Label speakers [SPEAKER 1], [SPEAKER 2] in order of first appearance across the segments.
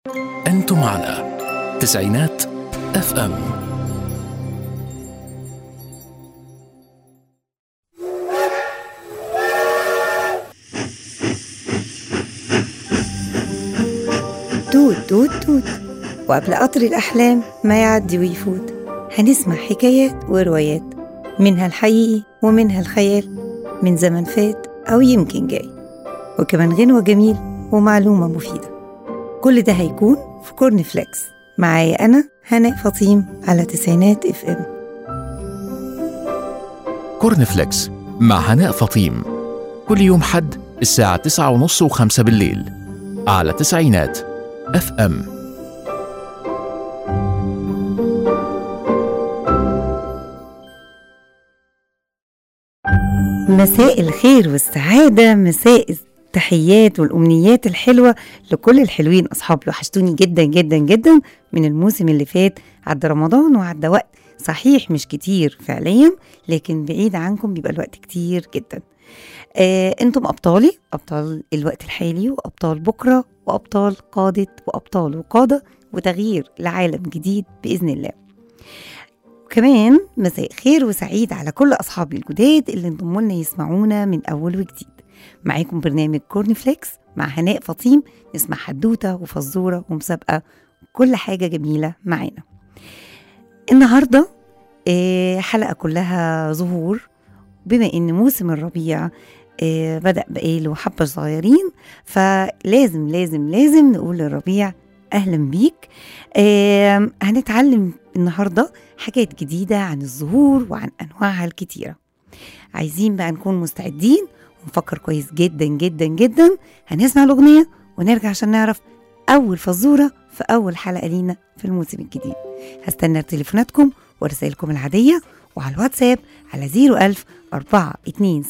[SPEAKER 1] أنتم على تسعينات اف ام
[SPEAKER 2] توت توت توت وقبل قطر الأحلام ما يعدي ويفوت هنسمع حكايات وروايات منها الحقيقي ومنها الخيال من زمن فات أو يمكن جاي وكمان غنوة جميل ومعلومة مفيدة كل ده هيكون في كورن فليكس معايا أنا هناء فطيم على تسعينات اف ام
[SPEAKER 1] كورن فليكس مع هناء فطيم كل يوم حد الساعة تسعة ونص وخمسة بالليل على تسعينات اف ام
[SPEAKER 2] مساء الخير والسعادة مساء التحيات والأمنيات الحلوة لكل الحلوين أصحابي وحشتوني جدا جدا جدا من الموسم اللي فات عدى رمضان وعدى وقت صحيح مش كتير فعليا لكن بعيد عنكم بيبقى الوقت كتير جدا آه انتم أبطالي أبطال الوقت الحالي وأبطال بكرة وأبطال قادة وأبطال وقادة وتغيير لعالم جديد بإذن الله وكمان مساء خير وسعيد على كل أصحابي الجداد اللي انضموا لنا يسمعونا من أول وجديد معاكم برنامج كورن فليكس مع هناء فطيم نسمع حدوتة وفزورة ومسابقة وكل حاجة جميلة معانا النهاردة آه، حلقة كلها ظهور بما إن موسم الربيع آه، بدأ بقاله حبة صغيرين فلازم لازم لازم نقول للربيع أهلا بيك آه، هنتعلم النهاردة حاجات جديدة عن الزهور وعن أنواعها الكتيرة عايزين بقى نكون مستعدين ونفكر كويس جدا جدا جدا هنسمع الأغنية ونرجع عشان نعرف أول فزورة في أول حلقة لينا في الموسم الجديد هستنى تليفوناتكم ورسائلكم العادية وعلى الواتساب على 01000 427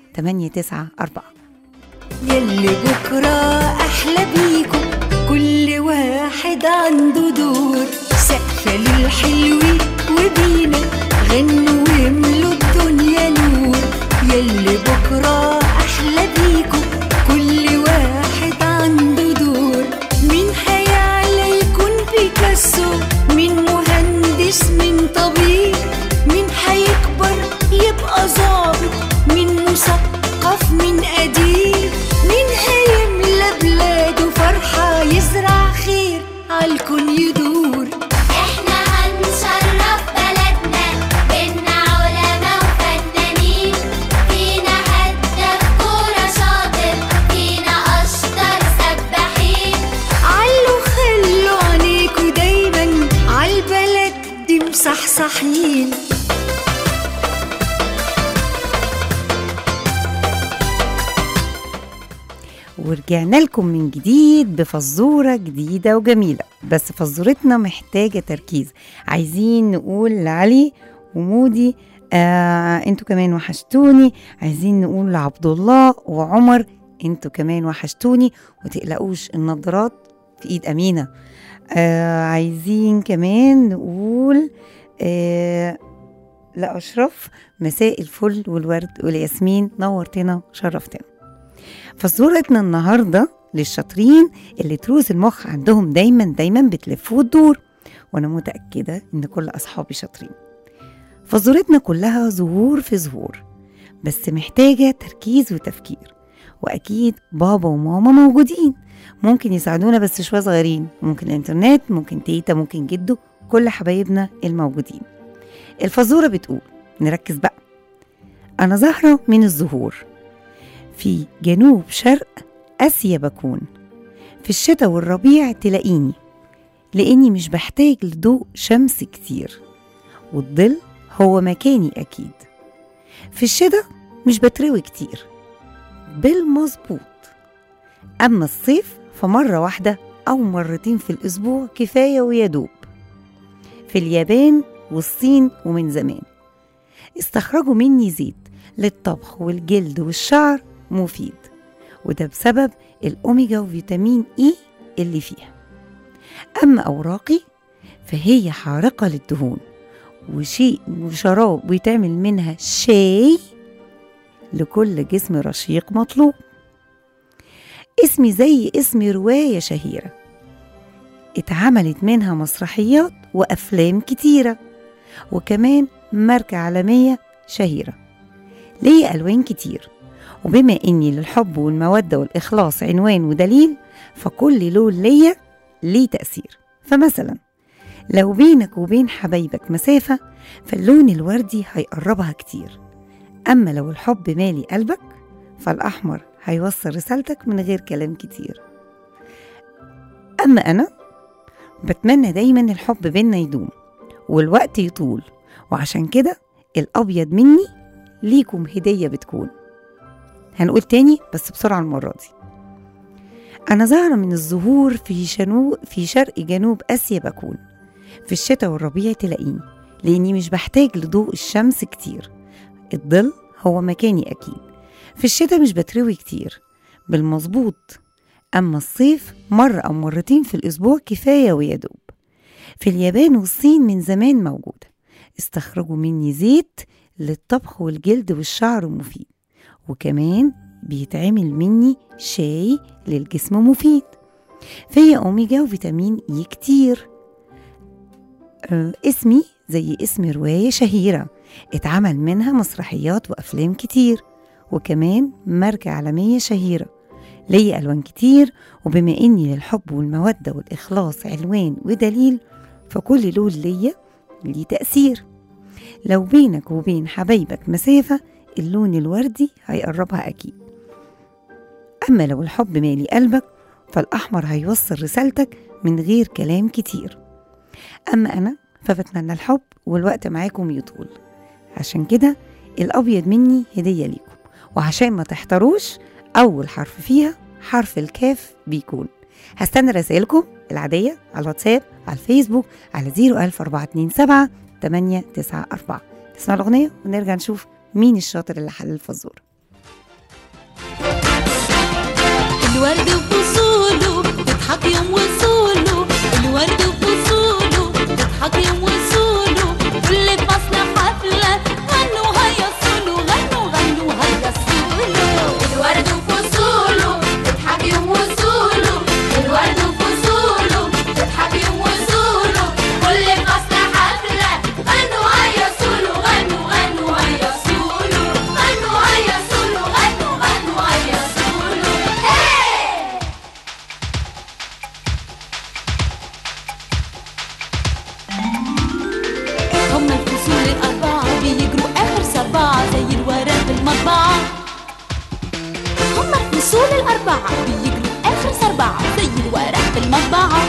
[SPEAKER 2] 894
[SPEAKER 3] يلي بكرة أحلى بيكم كل واحد عنده دور سقفة للحلوين وبينا غنوا واملوا الدنيا نور يلي بكرة أحلى بيكم كل واحد عنده دور مين هيعلى يكون بيكاسو مين مهندس مين طبيب مين هيكبر يبقى ظابط مين مثقف مين أديب مين هيملى بلاده فرحة يزرع خير عالكون يدور
[SPEAKER 4] احنا هنشرف بلدنا بينا علماء وفنانين فينا هداف كورة شاطر فينا أشطر سباحين
[SPEAKER 3] علوا خلوا عينيكوا دايما عالبلد دي مصحصحين
[SPEAKER 2] ورجعنا لكم من جديد بفزورة جديدة وجميلة بس فزورتنا محتاجة تركيز عايزين نقول لعلي ومودي آه انتوا كمان وحشتوني عايزين نقول لعبد الله وعمر انتوا كمان وحشتوني وتقلقوش النظارات في ايد امينه آه عايزين كمان نقول آه لا اشرف مساء الفل والورد والياسمين نورتنا شرفتنا فصورتنا النهارده للشاطرين اللي تروس المخ عندهم دايما دايما بتلف وتدور وانا متاكده ان كل اصحابي شاطرين فزورتنا كلها ظهور في ظهور بس محتاجه تركيز وتفكير واكيد بابا وماما موجودين ممكن يساعدونا بس شويه صغيرين ممكن الانترنت ممكن تيتا ممكن جدو كل حبايبنا الموجودين الفزوره بتقول نركز بقى انا زهره من الزهور في جنوب شرق آسيا بكون في الشتاء والربيع تلاقيني لأني مش بحتاج لضوء شمس كتير والظل هو مكاني أكيد في الشتاء مش بتروي كتير بالمظبوط أما الصيف فمرة واحدة أو مرتين في الأسبوع كفاية ويدوب في اليابان والصين ومن زمان استخرجوا مني زيت للطبخ والجلد والشعر مفيد وده بسبب الأوميجا وفيتامين إي اللي فيها أما أوراقي فهي حارقة للدهون وشيء وشراب بيتعمل منها شاي لكل جسم رشيق مطلوب اسمي زي اسم رواية شهيرة اتعملت منها مسرحيات وأفلام كتيرة وكمان ماركة عالمية شهيرة ليه ألوان كتير وبما إني للحب والمودة والإخلاص عنوان ودليل فكل لون ليا ليه تأثير فمثلا لو بينك وبين حبايبك مسافة فاللون الوردي هيقربها كتير أما لو الحب مالي قلبك فالأحمر هيوصل رسالتك من غير كلام كتير أما أنا بتمنى دايما الحب بينا يدوم والوقت يطول وعشان كده الأبيض مني ليكم هدية بتكون هنقول تاني بس بسرعة المرة دي أنا ظاهرة من الزهور في شنو في شرق جنوب آسيا بكون في الشتاء والربيع تلاقيني لأني مش بحتاج لضوء الشمس كتير الظل هو مكاني أكيد في الشتاء مش بتروي كتير بالمظبوط أما الصيف مرة أو مرتين في الأسبوع كفاية ويدوب في اليابان والصين من زمان موجودة استخرجوا مني زيت للطبخ والجلد والشعر مفيد وكمان بيتعمل مني شاي للجسم مفيد فيا أوميجا وفيتامين إي كتير آه، اسمي زي اسم رواية شهيرة اتعمل منها مسرحيات وأفلام كتير وكمان ماركة عالمية شهيرة ليا ألوان كتير وبما إني للحب والمودة والإخلاص عنوان ودليل فكل لون ليا ليه تأثير لو بينك وبين حبايبك مسافة اللون الوردي هيقربها أكيد أما لو الحب مالي قلبك فالأحمر هيوصل رسالتك من غير كلام كتير أما أنا فبتمنى الحب والوقت معاكم يطول عشان كده الأبيض مني هدية ليكم وعشان ما تحتروش أول حرف فيها حرف الكاف بيكون هستنى رسائلكم العادية على الواتساب على الفيسبوك على 01427 894 تسمع الأغنية ونرجع نشوف مين الشاطر اللي حل الفزورة
[SPEAKER 5] الورد وفصوله تضحك يوم وصوله الورد وفصوله تضحك يوم وصوله كل فصل حفلة غنوا هيصولوا غنوا غنوا هيصولوا
[SPEAKER 4] الورد وفصوله تضحك يوم وصوله الورد وفصوله تضحك يوم وصوله كل فصل حفلة غنوا هيصولوا غنوا غنوا هيصولوا غنوا هيصولوا غنوا غنوا هيصولوا هيه
[SPEAKER 5] هم الفصول الأربعة بيجروا آخر سبعة زي الورق بالمطبعة هم الفصول الأربعة بيجروا آخر سبعة زي الورق بالمطبعة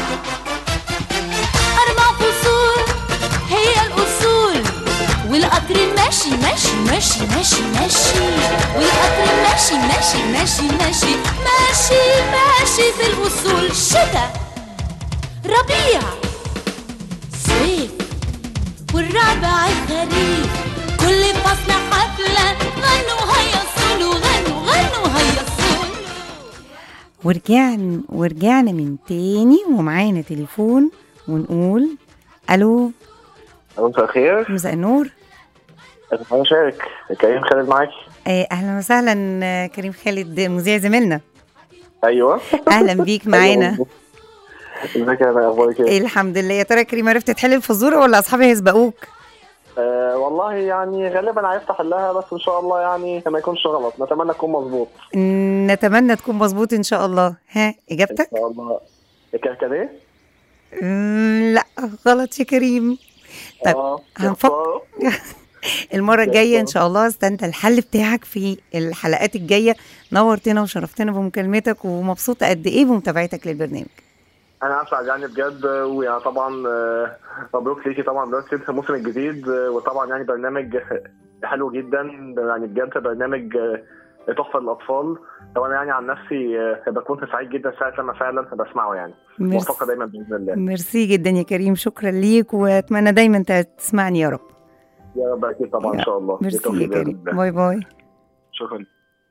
[SPEAKER 5] أربع فصول هي الأصول والقطر ماشي ماشي ماشي ماشي ماشي والقطر ماشي ماشي ماشي ماشي ماشي ماشي في الفصول شتاء ربيع صيف والرابع الخريف كل فصل حفلة غنوا هيا صولوا غنوا غنوا هيا صولوا
[SPEAKER 2] ورجعنا ورجعنا من تاني ومعانا تليفون ونقول الو
[SPEAKER 6] مساء الخير
[SPEAKER 2] مساء النور
[SPEAKER 6] انا شارك كريم خالد معاكي
[SPEAKER 2] آه، اهلا وسهلا آه، كريم خالد مذيع زميلنا
[SPEAKER 6] ايوه
[SPEAKER 2] اهلا بيك معانا
[SPEAKER 6] ازيك يا بقى اخبارك ايه؟
[SPEAKER 2] الحمد لله يا ترى يا كريم عرفت تحل الفزوره ولا اصحابي هيسبقوك
[SPEAKER 6] آه والله يعني غالبا عرفت احلها بس ان شاء الله يعني ما يكونش غلط نتمنى تكون مظبوط
[SPEAKER 2] نتمنى تكون مظبوط ان شاء الله ها
[SPEAKER 6] ان
[SPEAKER 2] اجابتك
[SPEAKER 6] شاء الله الكركديه
[SPEAKER 2] مم، لا غلط يا كريم طيب،
[SPEAKER 6] اه
[SPEAKER 2] هنفكر. المره الجايه ان شاء الله استنى الحل بتاعك في الحلقات الجايه نورتنا وشرفتنا بمكالمتك ومبسوطه قد ايه بمتابعتك للبرنامج
[SPEAKER 6] انا اسعد يعني بجد ويعني طبعا آه، مبروك ليكي طبعا دلوقتي الموسم الجديد آه، وطبعا يعني برنامج حلو جدا يعني بجد برنامج آه، تحفه للاطفال وانا يعني عن نفسي آه، بكون سعيد جدا ساعه لما فعلا بسمعه يعني
[SPEAKER 2] ميرسي
[SPEAKER 6] موفقه دايما باذن الله
[SPEAKER 2] ميرسي جدا يا كريم شكرا ليك واتمنى دايما ت- تسمعني يا رب
[SPEAKER 6] يا رب اكيد طبعا ان شاء الله
[SPEAKER 2] ميرسي يا
[SPEAKER 6] بالتوفيق بإذن
[SPEAKER 2] كريم
[SPEAKER 6] الله.
[SPEAKER 2] باي باي
[SPEAKER 6] شكرا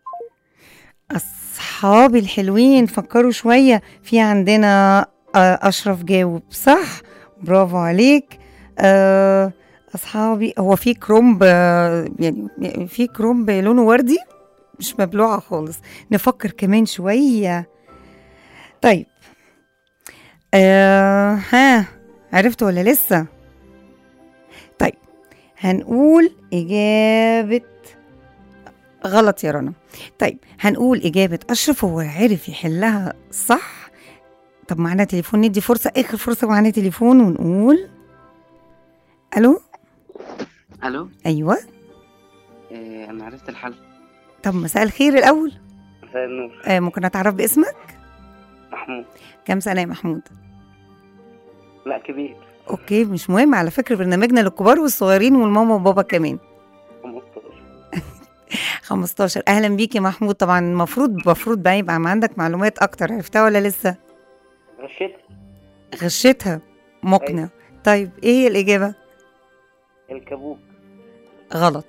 [SPEAKER 2] أصحابي الحلوين فكروا شوية في عندنا آه، أشرف جاوب صح برافو عليك آه، أصحابي هو في كرومب آه، يعني في كرومب لونه وردي مش مبلوعة خالص نفكر كمان شوية طيب آه ها عرفت ولا لسه طيب هنقول إجابة غلط يا رنا طيب هنقول إجابة أشرف هو عرف يحلها صح طب معانا تليفون ندي فرصة آخر فرصة معانا تليفون ونقول ألو
[SPEAKER 7] الو
[SPEAKER 2] أيوة
[SPEAKER 7] إيه انا عرفت الحل
[SPEAKER 2] طب مساء الخير الأول
[SPEAKER 7] مساء النور
[SPEAKER 2] آه ممكن أتعرف باسمك
[SPEAKER 7] محمود
[SPEAKER 2] كم سنة يا محمود
[SPEAKER 7] لا كبير
[SPEAKER 2] أوكي مش مهم على فكرة برنامجنا للكبار والصغيرين والماما وبابا كمان
[SPEAKER 7] 15
[SPEAKER 2] 15 اهلا بيك يا محمود طبعا المفروض المفروض بقى يبقى عندك معلومات اكتر عرفتها ولا لسه
[SPEAKER 7] غشيت
[SPEAKER 2] غشيتها مقنع طيب ايه هي الاجابه
[SPEAKER 7] الكابوك
[SPEAKER 2] غلط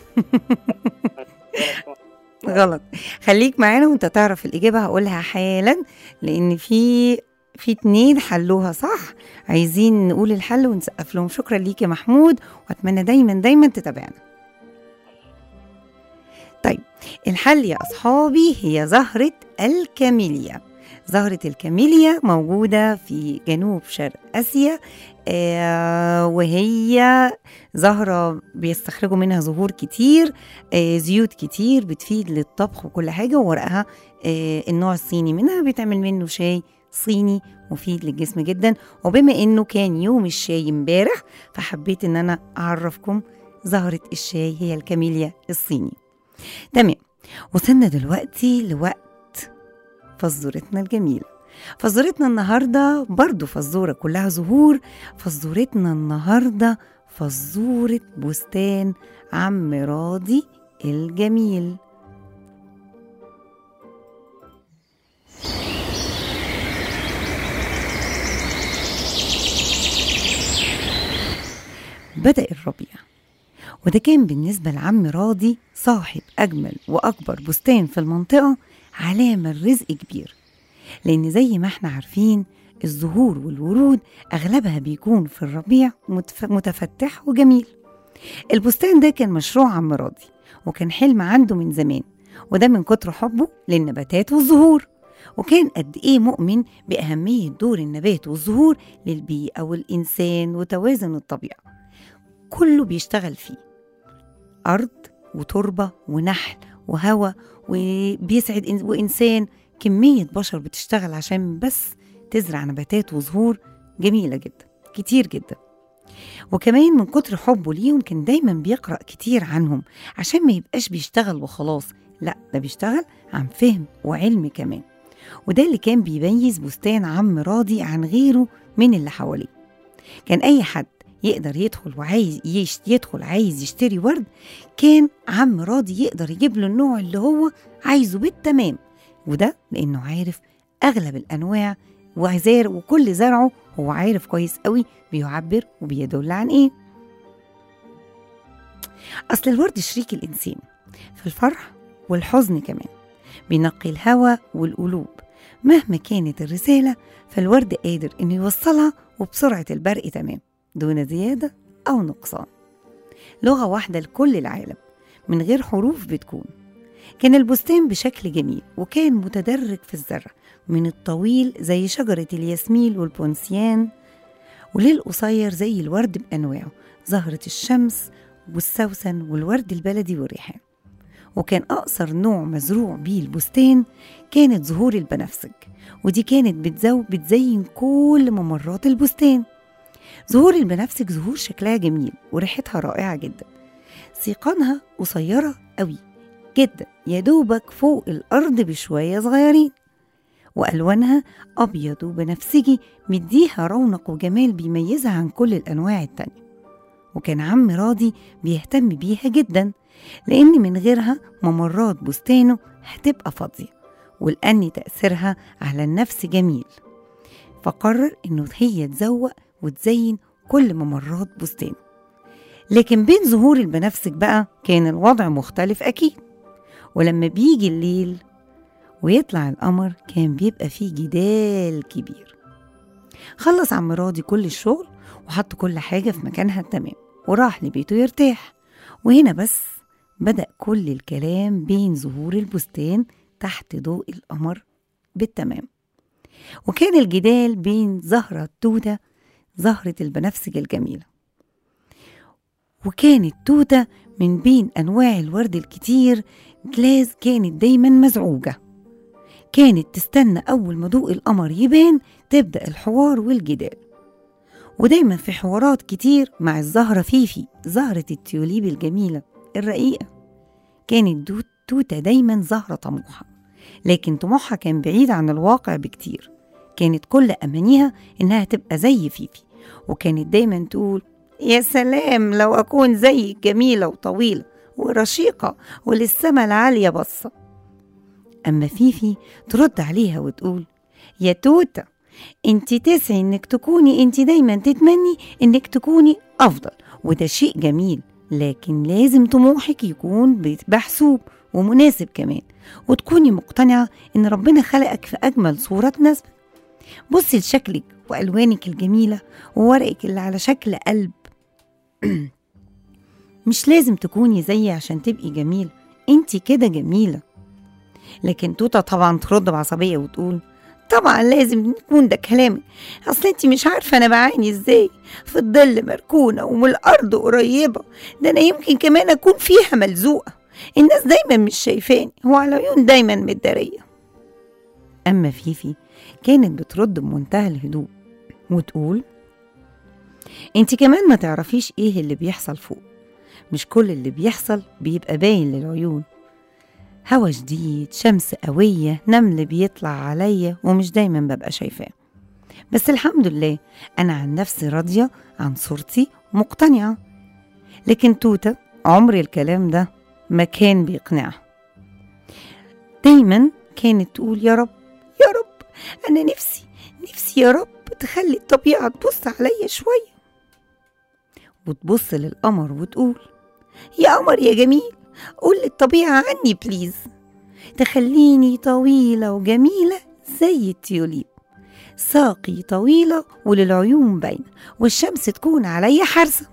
[SPEAKER 2] غلط خليك معانا وانت تعرف الاجابه هقولها حالا لان في في اتنين حلوها صح عايزين نقول الحل ونسقف لهم شكرا ليك يا محمود واتمنى دايما دايما تتابعنا طيب الحل يا اصحابي هي زهره الكاميليا زهرة الكاميليا موجودة في جنوب شرق آسيا آه وهي زهرة بيستخرجوا منها زهور كتير آه زيوت كتير بتفيد للطبخ وكل حاجة وورقها آه النوع الصيني منها بيتعمل منه شاي صيني مفيد للجسم جدا وبما انه كان يوم الشاي امبارح فحبيت ان انا اعرفكم زهرة الشاي هي الكاميليا الصيني تمام وصلنا دلوقتي لوقت فزورتنا الجميلة فزورتنا النهاردة برضو فزورة كلها زهور فزورتنا النهاردة فزورة بستان عم راضي الجميل بدأ الربيع وده كان بالنسبة لعم راضي صاحب أجمل وأكبر بستان في المنطقة علامة الرزق كبير لأن زي ما احنا عارفين الزهور والورود أغلبها بيكون في الربيع متف- متفتح وجميل البستان ده كان مشروع عم راضي وكان حلم عنده من زمان وده من كتر حبه للنباتات والزهور وكان قد إيه مؤمن بأهمية دور النبات والزهور للبيئة والإنسان وتوازن الطبيعة كله بيشتغل فيه أرض وتربة ونحل وهواء وبيسعد إن- وإنسان كمية بشر بتشتغل عشان بس تزرع نباتات وزهور جميلة جدا كتير جدا وكمان من كتر حبه ليهم كان دايما بيقرأ كتير عنهم عشان ما يبقاش بيشتغل وخلاص لا ده بيشتغل عن فهم وعلم كمان وده اللي كان بيميز بستان عم راضي عن غيره من اللي حواليه كان أي حد يقدر يدخل وعايز يش يدخل عايز يشتري ورد كان عم راضي يقدر يجيب له النوع اللي هو عايزه بالتمام وده لأنه عارف أغلب الأنواع وزار وكل زرعه هو عارف كويس قوي بيعبر وبيدل عن إيه أصل الورد شريك الإنسان في الفرح والحزن كمان بينقي الهوى والقلوب مهما كانت الرسالة فالورد قادر إنه يوصلها وبسرعة البرق تمام دون زيادة أو نقصان لغة واحدة لكل العالم من غير حروف بتكون كان البستان بشكل جميل وكان متدرج في الزرع من الطويل زي شجرة الياسمين والبونسيان وللقصير زي الورد بأنواعه زهرة الشمس والسوسن والورد البلدي والريحان وكان أقصر نوع مزروع بيه البستان كانت زهور البنفسج ودي كانت بتزو بتزين كل ممرات البستان زهور البنفسج زهور شكلها جميل وريحتها رائعة جدا سيقانها قصيرة قوي جدا يا دوبك فوق الأرض بشوية صغيرين وألوانها أبيض وبنفسجي مديها رونق وجمال بيميزها عن كل الأنواع التانية وكان عم راضي بيهتم بيها جدا لأن من غيرها ممرات بستانه هتبقى فاضية ولأن تأثيرها على النفس جميل فقرر إنه هي تزوق وتزين كل ممرات بستانه لكن بين ظهور البنفسج بقى كان الوضع مختلف أكيد ولما بيجي الليل ويطلع القمر كان بيبقى فيه جدال كبير خلص عم راضي كل الشغل وحط كل حاجة في مكانها التمام وراح لبيته يرتاح وهنا بس بدأ كل الكلام بين زهور البستان تحت ضوء القمر بالتمام وكان الجدال بين زهرة التوتة زهرة البنفسج الجميلة وكانت توتة من بين أنواع الورد الكتير جلاز كانت دايما مزعوجة كانت تستنى أول ما ضوء القمر يبان تبدأ الحوار والجدال ودايما في حوارات كتير مع الزهرة فيفي زهرة التيوليب الجميلة الرقيقة كانت دو- توتة دايما زهرة طموحة لكن طموحها كان بعيد عن الواقع بكتير كانت كل أمانيها إنها تبقى زي فيفي وكانت دايما تقول يا سلام لو أكون زيك جميلة وطويلة ورشيقة وللسما العالية بصة أما فيفي ترد عليها وتقول يا توتة انت تسعي انك تكوني انت دايما تتمني انك تكوني افضل وده شيء جميل لكن لازم طموحك يكون بت- محسوب ومناسب كمان وتكوني مقتنعة ان ربنا خلقك في اجمل صورة تناسبك بصي لشكلك والوانك الجميلة وورقك اللي على شكل قلب مش لازم تكوني زيي عشان تبقي جميلة انت كده جميلة لكن توتا طبعا ترد بعصبية وتقول طبعا لازم يكون ده كلامي اصل انت مش عارفه انا بعاني ازاي في الظل مركونه ومن الارض قريبه ده انا يمكن كمان اكون فيها ملزوقه الناس دايما مش شايفاني وعلى عيون دايما متداريه اما فيفي كانت بترد بمنتهى الهدوء وتقول انت كمان ما تعرفيش ايه اللي بيحصل فوق مش كل اللي بيحصل بيبقى باين للعيون هوا شديد شمس قوية نمل بيطلع عليا ومش دايما ببقى شايفاه بس الحمد لله أنا عن نفسي راضية عن صورتي مقتنعة لكن توتة عمر الكلام ده ما كان بيقنعها دايما كانت تقول يا رب يا رب أنا نفسي نفسي يا رب تخلي الطبيعة تبص عليا شوية وتبص للقمر وتقول يا قمر يا جميل قول للطبيعة عني بليز تخليني طويلة وجميلة زي التيوليب ساقي طويلة وللعيون باينة والشمس تكون عليا حارسة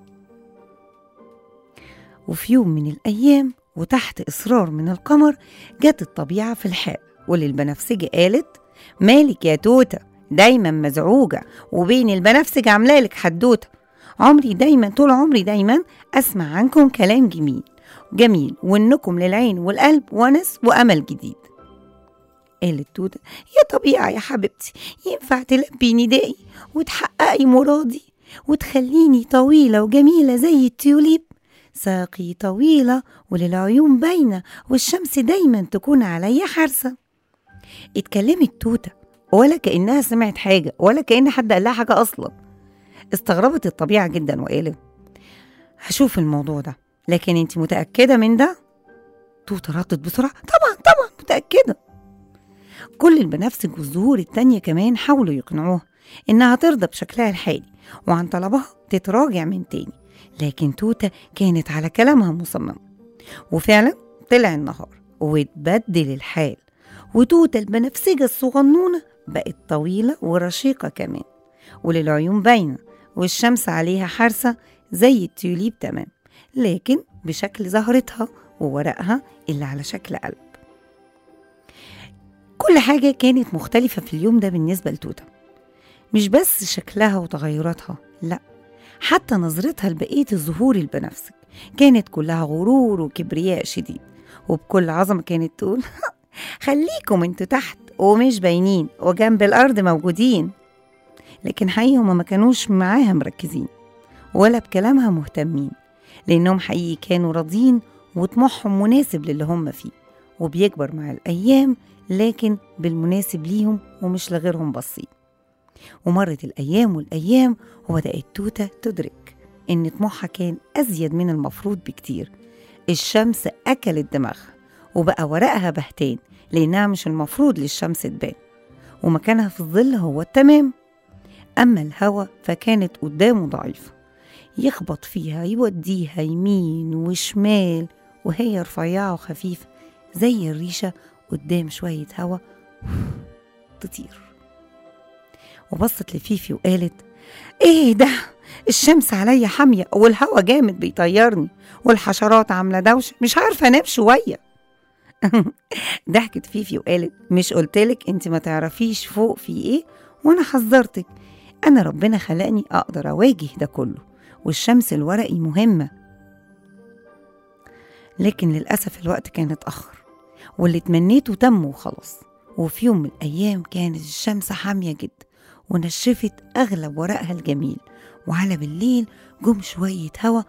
[SPEAKER 2] وفي يوم من الأيام وتحت إصرار من القمر جت الطبيعة في الحال وللبنفسجي قالت مالك يا توتة دايما مزعوجة وبين البنفسج عاملالك حدوتة عمري دايما طول عمري دايما أسمع عنكم كلام جميل جميل وإنكم للعين والقلب ونس وأمل جديد قالت توتة يا طبيعة يا حبيبتي ينفع تلبي ندائي وتحققي مرادي وتخليني طويلة وجميلة زي التيوليب ساقي طويلة وللعيون باينة والشمس دايما تكون عليا حارسة اتكلمت توتة ولا كأنها سمعت حاجة ولا كأن حد قال لها حاجة أصلا استغربت الطبيعة جدا وقالت هشوف الموضوع ده لكن انت متأكدة من ده؟ توتة ردت بسرعة طبعا طبعا متأكدة كل البنفسج والزهور التانية كمان حاولوا يقنعوها إنها ترضى بشكلها الحالي وعن طلبها تتراجع من تاني لكن توتة كانت على كلامها مصممة وفعلا طلع النهار واتبدل الحال وتوتة البنفسجة الصغنونة بقت طويلة ورشيقة كمان وللعيون باينة والشمس عليها حارسة زي التيوليب تمام لكن بشكل زهرتها وورقها اللي على شكل قلب كل حاجة كانت مختلفة في اليوم ده بالنسبة لتوتة مش بس شكلها وتغيراتها لا حتى نظرتها لبقية الزهور البنفسج كانت كلها غرور وكبرياء شديد وبكل عظمة كانت تقول خليكم انتوا تحت ومش باينين وجنب الأرض موجودين لكن حقيقي هما ما كانوش معاها مركزين ولا بكلامها مهتمين لأنهم حقيقي كانوا راضيين وطموحهم مناسب للي هم فيه وبيكبر مع الأيام لكن بالمناسب ليهم ومش لغيرهم بسيط ومرت الأيام والأيام وبدأت توتة تدرك إن طموحها كان أزيد من المفروض بكتير الشمس أكلت دماغها وبقى ورقها بهتان لأنها مش المفروض للشمس تبان ومكانها في الظل هو التمام أما الهوا فكانت قدامه ضعيفة يخبط فيها يوديها يمين وشمال وهي رفيعة وخفيفة زي الريشة قدام شوية هوا تطير وبصت لفيفي وقالت ايه ده الشمس عليا حامية والهوا جامد بيطيرني والحشرات عاملة دوشة مش عارفة انام شوية ضحكت فيفي وقالت مش قلتلك انت ما تعرفيش فوق في ايه وانا حذرتك انا ربنا خلقني اقدر اواجه ده كله والشمس الورقي مهمة لكن للأسف الوقت كان اتأخر واللي تمنيته تم وخلاص وفي يوم من الأيام كانت الشمس حامية جدا ونشفت أغلب ورقها الجميل وعلى بالليل جم شوية هوا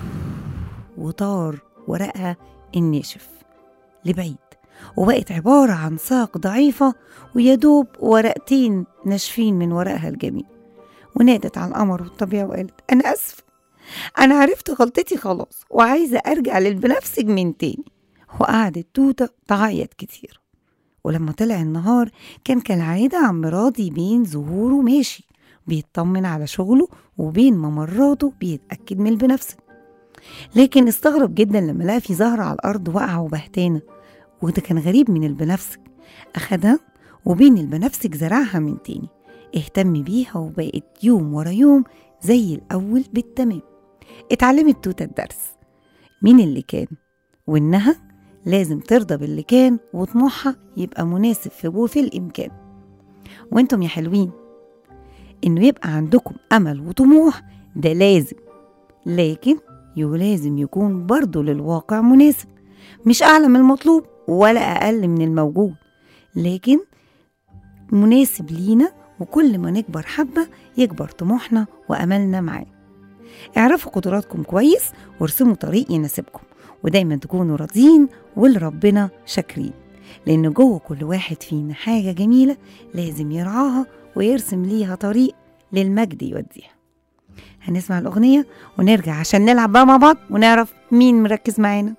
[SPEAKER 2] وطار ورقها الناشف لبعيد وبقت عبارة عن ساق ضعيفة ويدوب ورقتين ناشفين من ورقها الجميل ونادت على القمر والطبيعة وقالت أنا أسفة أنا عرفت غلطتي خلاص وعايزة أرجع للبنفسج من تاني وقعدت توتة تعيط كتير ولما طلع النهار كان كالعادة عم راضي بين ظهوره ماشي بيطمن على شغله وبين ممراته بيتأكد من البنفسج لكن استغرب جدا لما لقى في زهرة على الأرض واقعة وبهتانة وده كان غريب من البنفسج أخدها وبين البنفسج زرعها من تاني اهتم بيها وبقت يوم ورا يوم زي الأول بالتمام اتعلمت توتة الدرس مين اللي كان وإنها لازم ترضى باللي كان وطموحها يبقى مناسب في وفي الإمكان وانتم يا حلوين إنه يبقى عندكم أمل وطموح ده لازم لكن يو لازم يكون برضه للواقع مناسب مش أعلى من المطلوب ولا أقل من الموجود لكن مناسب لينا وكل ما نكبر حبة يكبر طموحنا وأملنا معاه اعرفوا قدراتكم كويس وارسموا طريق يناسبكم ودايما تكونوا راضيين ولربنا شاكرين لأن جوه كل واحد فينا حاجة جميلة لازم يرعاها ويرسم ليها طريق للمجد يوديها هنسمع الأغنية ونرجع عشان نلعب بقى مع بعض ونعرف مين مركز معانا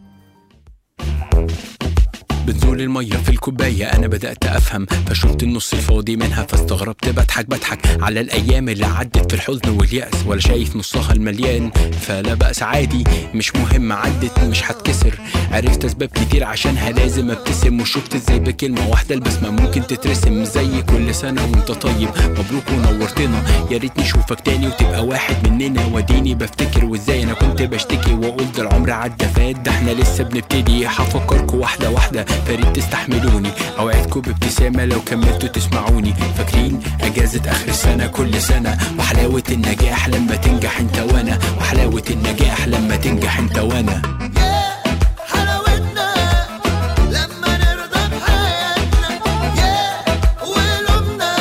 [SPEAKER 8] بتزول المية في الكوباية أنا بدأت أفهم فشفت النص الفاضي منها فاستغربت بضحك بضحك على الأيام اللي عدت في الحزن واليأس ولا شايف نصها المليان فلا بأس عادي مش مهم عدت مش هتكسر عرفت أسباب كتير عشانها لازم أبتسم وشفت إزاي بكلمة واحدة البسمة ممكن تترسم زي كل سنة وأنت طيب مبروك ونورتنا يا ريت نشوفك تاني وتبقى واحد مننا وديني بفتكر وإزاي أنا كنت بشتكي وأقول ده العمر عدى فات ده احنا لسه بنبتدي هفكركوا واحدة واحدة فريد تستحملوني اوعدكم بابتسامه لو كملتوا تسمعوني فاكرين اجازه اخر السنه كل سنه وحلاوه النجاح لما تنجح انت وانا وحلاوه النجاح لما تنجح انت وانا
[SPEAKER 9] حلاوتنا لما نرضى بحياتنا يا ولومنا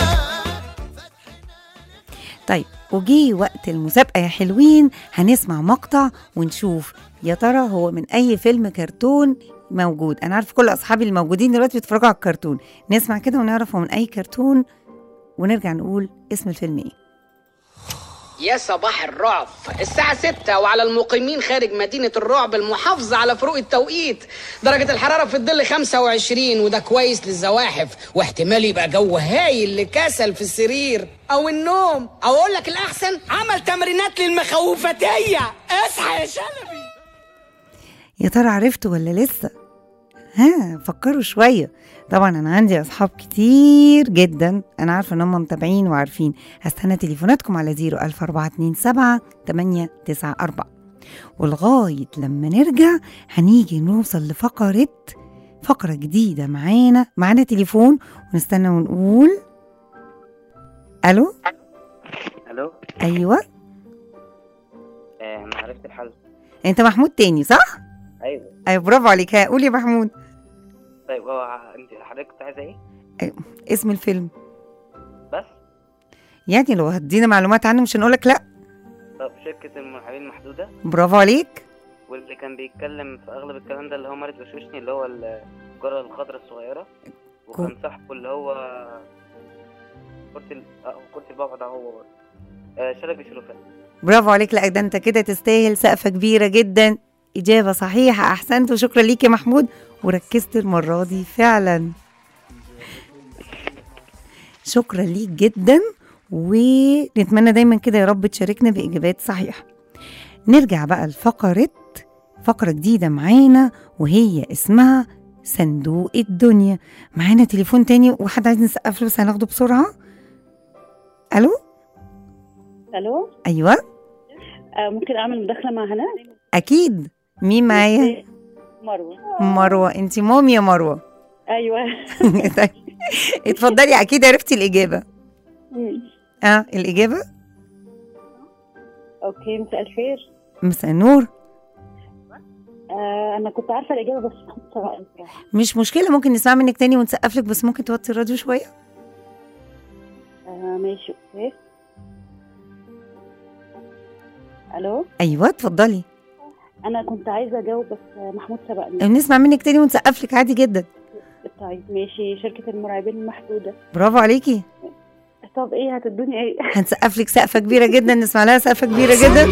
[SPEAKER 2] طيب وجي وقت المسابقة يا حلوين هنسمع مقطع ونشوف يا ترى هو من أي فيلم كرتون موجود أنا عارف كل أصحابي الموجودين دلوقتي بيتفرجوا على الكرتون نسمع كده ونعرف هو من أي كرتون ونرجع نقول اسم الفيلم إيه
[SPEAKER 10] يا صباح الرعب الساعة 6 وعلى المقيمين خارج مدينة الرعب المحافظة على فروق التوقيت درجة الحرارة في الظل 25 وده كويس للزواحف واحتمال يبقى جو هايل لكسل في السرير أو النوم أو أقول لك الأحسن عمل تمرينات للمخوفتية اصحى يا شلبي
[SPEAKER 2] يا ترى عرفتوا ولا لسه ها فكروا شوية طبعا أنا عندي أصحاب كتير جدا أنا عارفة إن هم متابعين وعارفين هستنى تليفوناتكم على 01427 894 ولغاية لما نرجع هنيجي نوصل لفقرة فقرة جديدة معانا معانا تليفون ونستنى ونقول ألو
[SPEAKER 7] الو
[SPEAKER 2] أيوة
[SPEAKER 7] آه، انا عرفت الحل
[SPEAKER 2] أنت محمود تاني صح؟
[SPEAKER 7] ايوه
[SPEAKER 2] أيوة برافو عليك ها قول يا محمود
[SPEAKER 7] طيب هو ع- انت حضرتك كنت عايزه ايه
[SPEAKER 2] اسم الفيلم
[SPEAKER 7] بس
[SPEAKER 2] يعني لو هتدينا معلومات عنه مش هنقولك لا
[SPEAKER 7] طب شركه المرحلين المحدوده
[SPEAKER 2] برافو عليك
[SPEAKER 7] واللي كان بيتكلم في اغلب الكلام ده اللي هو مارد وشوشني اللي هو الجرة الخضراء الصغيرة وكان صاحبه اللي هو كرسي ال- اه كرسي البابا ده هو برضه آه شلبي شلوفان
[SPEAKER 2] برافو عليك لا ده انت كده تستاهل سقفة كبيرة جدا إجابة صحيحة أحسنت وشكرا ليك يا محمود وركزت المرة دي فعلا شكرا ليك جدا ونتمنى دايما كده يا رب تشاركنا بإجابات صحيحة نرجع بقى لفقرة فقرة جديدة معانا وهي اسمها صندوق الدنيا معانا تليفون تاني وحد عايز نسقف له بس هناخده بسرعة ألو
[SPEAKER 11] الو
[SPEAKER 2] أيوة
[SPEAKER 11] آه ممكن اعمل مداخله مع هناء
[SPEAKER 2] أكيد مين معايا
[SPEAKER 11] مروه
[SPEAKER 2] مروه انت مامي يا مروه
[SPEAKER 11] ايوه
[SPEAKER 2] طيب اتفضلي اكيد عرفتي الاجابه
[SPEAKER 11] مم.
[SPEAKER 2] اه الاجابه
[SPEAKER 11] اوكي مساء الخير
[SPEAKER 2] مساء النور
[SPEAKER 11] آه انا كنت عارفه الاجابه بس محمود سبقني بصراحه
[SPEAKER 2] مش مشكله ممكن نسمع منك تاني ونسقف لك بس ممكن توطي الراديو شويه
[SPEAKER 11] آه ماشي اوكي الو
[SPEAKER 2] ايوه اتفضلي
[SPEAKER 11] انا كنت عايزه اجاوب بس آه، محمود سبقني
[SPEAKER 2] نسمع منك تاني ونسقف لك عادي جدا
[SPEAKER 11] طيب ماشي شركه المراقبين المحدوده
[SPEAKER 2] برافو عليكي
[SPEAKER 11] طب ايه هتدوني ايه
[SPEAKER 2] هنسقف لك سقفه كبيره جدا نسمع لها سقفه كبيره جدا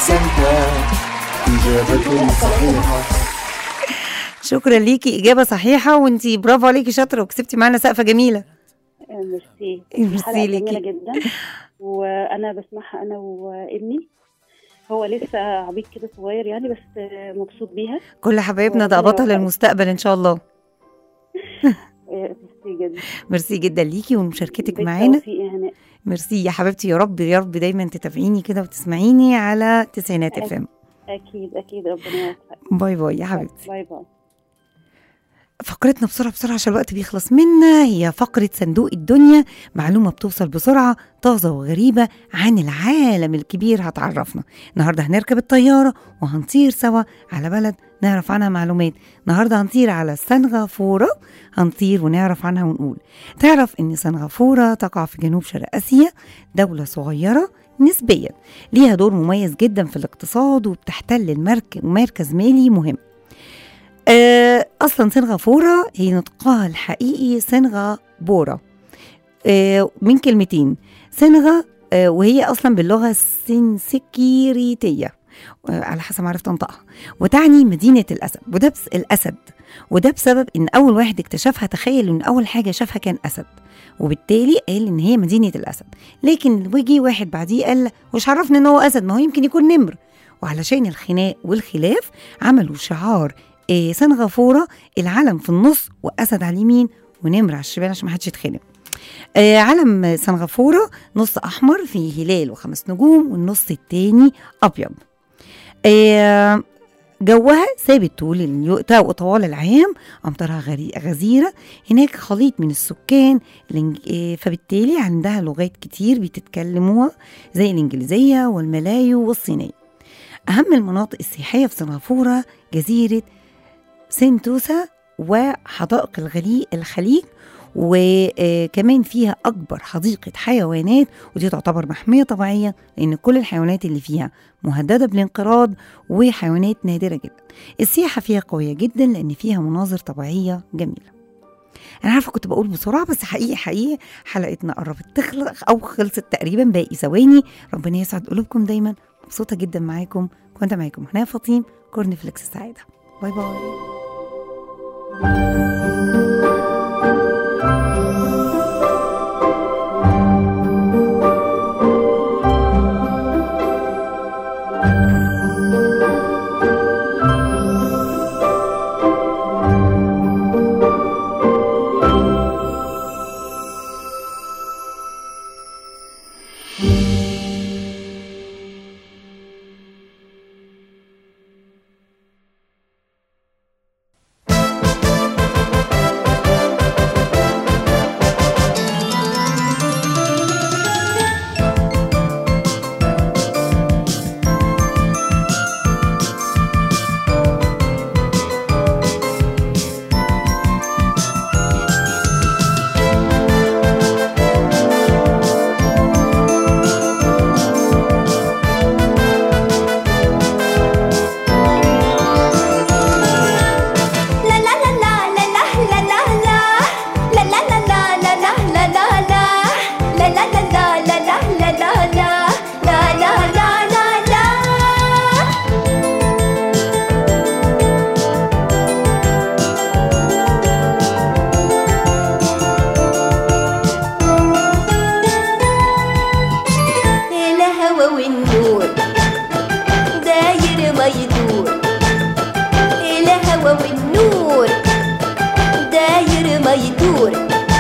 [SPEAKER 2] شكرا ليكي اجابه صحيحه وانتي برافو عليكي شاطره وكسبتي معانا سقفه جميله
[SPEAKER 11] آه، ميرسي
[SPEAKER 2] ميرسي
[SPEAKER 11] حلقة
[SPEAKER 2] ليكي.
[SPEAKER 11] جميله جدا وانا بسمعها انا وابني هو لسه عبيط كده صغير يعني بس آه، مبسوط بيها
[SPEAKER 2] كل حبايبنا ده
[SPEAKER 11] وربنا
[SPEAKER 2] بطل
[SPEAKER 11] يوفقك.
[SPEAKER 2] المستقبل ان شاء الله
[SPEAKER 11] آه، ميرسي جدا
[SPEAKER 2] ميرسي جدا ليكي ومشاركتك معانا
[SPEAKER 11] بالتوفيق يا هناء
[SPEAKER 2] ميرسي يا حبيبتي يا رب يا رب دايما تتابعيني كده وتسمعيني على تسعينات اف ام
[SPEAKER 11] اكيد اكيد ربنا يوفقك
[SPEAKER 2] باي باي يا حبيبتي
[SPEAKER 11] باي باي
[SPEAKER 2] فقرتنا بسرعة بسرعة عشان الوقت بيخلص منا هي فقرة صندوق الدنيا معلومة بتوصل بسرعة طازة وغريبة عن العالم الكبير هتعرفنا النهاردة هنركب الطيارة وهنطير سوا على بلد نعرف عنها معلومات النهاردة هنطير على سنغافورة هنطير ونعرف عنها ونقول تعرف ان سنغافورة تقع في جنوب شرق اسيا دولة صغيرة نسبيا ليها دور مميز جدا في الاقتصاد وبتحتل المرك- مركز مالي مهم آه، اصلا سنغافوره هي نطقها الحقيقي سنغابوره آه، من كلمتين سنغا آه، وهي اصلا باللغه السنسكيريتيه آه، على حسب ما عرفت انطقها وتعني مدينه الاسد وده بس الاسد وده بسبب ان اول واحد اكتشفها تخيل ان اول حاجه شافها كان اسد وبالتالي قال ان هي مدينه الاسد لكن وجي واحد بعديه قال وش عرفنا ان هو اسد ما هو يمكن يكون نمر وعلشان الخناق والخلاف عملوا شعار إيه سنغافوره العلم في النص واسد على اليمين ونمر على الشمال عشان ما حدش يتخانق آه علم سنغافوره نص احمر فيه هلال وخمس نجوم والنص التاني ابيض آه جوها ثابت طول اليو- طوال العام امطارها غري- غزيره هناك خليط من السكان الإنج- آه، فبالتالي عندها لغات كتير بتتكلموها زي الانجليزيه والملايو والصينيه اهم المناطق السياحيه في سنغافوره جزيره سنتوسا وحدائق الغلي الخليج وكمان فيها أكبر حديقة حيوانات ودي تعتبر محمية طبيعية لأن كل الحيوانات اللي فيها مهددة بالانقراض وحيوانات نادرة جدا السياحة فيها قوية جدا لأن فيها مناظر طبيعية جميلة أنا عارفة كنت بقول بسرعة بس حقيقي حقيقي حلقتنا قربت تخلق أو خلصت تقريبا باقي ثواني ربنا يسعد قلوبكم دايما مبسوطة جدا معاكم كنت معاكم هنا فطيم كورن فليكس السعادة باي باي
[SPEAKER 3] الهوى والنور داير ما يدور الهوى والنور داير ما يدور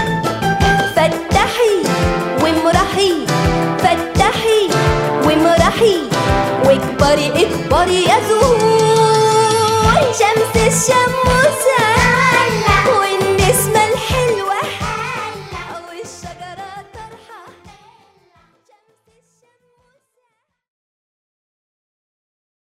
[SPEAKER 3] فتحي وامرحي فتحي وامرحي واكبري اكبري يا زهور شمس الشموسة